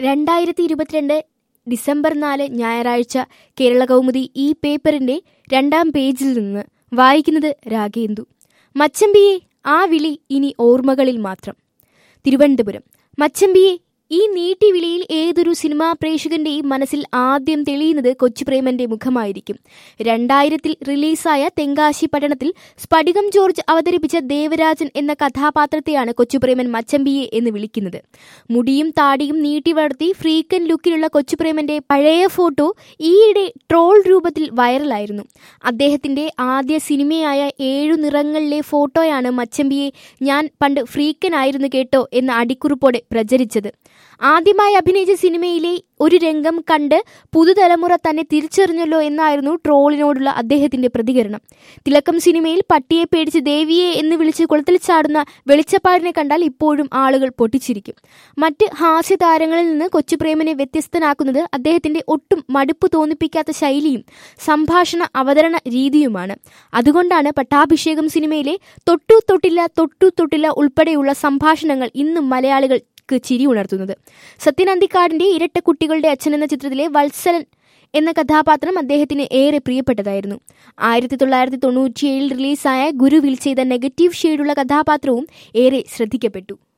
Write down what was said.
രണ്ടായിരത്തി ഇരുപത്തിരണ്ട് ഡിസംബർ നാല് ഞായറാഴ്ച കേരള കൗമുദി ഈ പേപ്പറിന്റെ രണ്ടാം പേജിൽ നിന്ന് വായിക്കുന്നത് രാഗേന്ദു മച്ചമ്പിയെ ആ വിളി ഇനി ഓർമ്മകളിൽ മാത്രം തിരുവനന്തപുരം മച്ചമ്പിയെ ഈ നീട്ടിവിളിയിൽ ഏതൊരു സിനിമാ പ്രേക്ഷകന്റെയും മനസ്സിൽ ആദ്യം തെളിയുന്നത് കൊച്ചുപ്രേമന്റെ മുഖമായിരിക്കും രണ്ടായിരത്തിൽ റിലീസായ തെങ്കാശി പട്ടണത്തിൽ സ്ഫടികം ജോർജ് അവതരിപ്പിച്ച ദേവരാജൻ എന്ന കഥാപാത്രത്തെയാണ് കൊച്ചുപ്രേമൻ മച്ചമ്പിയെ എന്ന് വിളിക്കുന്നത് മുടിയും താടിയും നീട്ടി വളർത്തി ഫ്രീക്കൻ ലുക്കിലുള്ള കൊച്ചുപ്രേമന്റെ പഴയ ഫോട്ടോ ഈയിടെ ട്രോൾ രൂപത്തിൽ വൈറലായിരുന്നു അദ്ദേഹത്തിന്റെ ആദ്യ സിനിമയായ ഏഴു നിറങ്ങളിലെ ഫോട്ടോയാണ് മച്ചമ്പിയെ ഞാൻ പണ്ട് ഫ്രീക്കനായിരുന്നു കേട്ടോ എന്ന അടിക്കുറിപ്പോടെ പ്രചരിച്ചത് ആദ്യമായി അഭിനയിച്ച സിനിമയിലെ ഒരു രംഗം കണ്ട് പുതുതലമുറ തന്നെ തിരിച്ചറിഞ്ഞല്ലോ എന്നായിരുന്നു ട്രോളിനോടുള്ള അദ്ദേഹത്തിന്റെ പ്രതികരണം തിലക്കം സിനിമയിൽ പട്ടിയെ പേടിച്ച് ദേവിയെ എന്ന് വിളിച്ച് കുളത്തിൽ ചാടുന്ന വെളിച്ചപ്പാടിനെ കണ്ടാൽ ഇപ്പോഴും ആളുകൾ പൊട്ടിച്ചിരിക്കും മറ്റ് ഹാസ്യ താരങ്ങളിൽ നിന്ന് കൊച്ചുപ്രേമനെ വ്യത്യസ്തനാക്കുന്നത് അദ്ദേഹത്തിന്റെ ഒട്ടും മടുപ്പ് തോന്നിപ്പിക്കാത്ത ശൈലിയും സംഭാഷണ അവതരണ രീതിയുമാണ് അതുകൊണ്ടാണ് പട്ടാഭിഷേകം സിനിമയിലെ തൊട്ടു തൊട്ടില്ല തൊട്ടു തൊട്ടില്ല ഉൾപ്പെടെയുള്ള സംഭാഷണങ്ങൾ ഇന്നും മലയാളികൾ ചിരി ഉണർത്തുന്നത് സത്യൻ അന്തിക്കാടിന്റെ ഇരട്ട കുട്ടികളുടെ അച്ഛൻ എന്ന ചിത്രത്തിലെ വത്സലൻ എന്ന കഥാപാത്രം അദ്ദേഹത്തിന് ഏറെ പ്രിയപ്പെട്ടതായിരുന്നു ആയിരത്തി തൊള്ളായിരത്തി തൊണ്ണൂറ്റിയേഴിൽ റിലീസായ ഗുരുവിൽ ചെയ്ത നെഗറ്റീവ് ഷെയ്ഡുള്ള കഥാപാത്രവും ഏറെ ശ്രദ്ധിക്കപ്പെട്ടു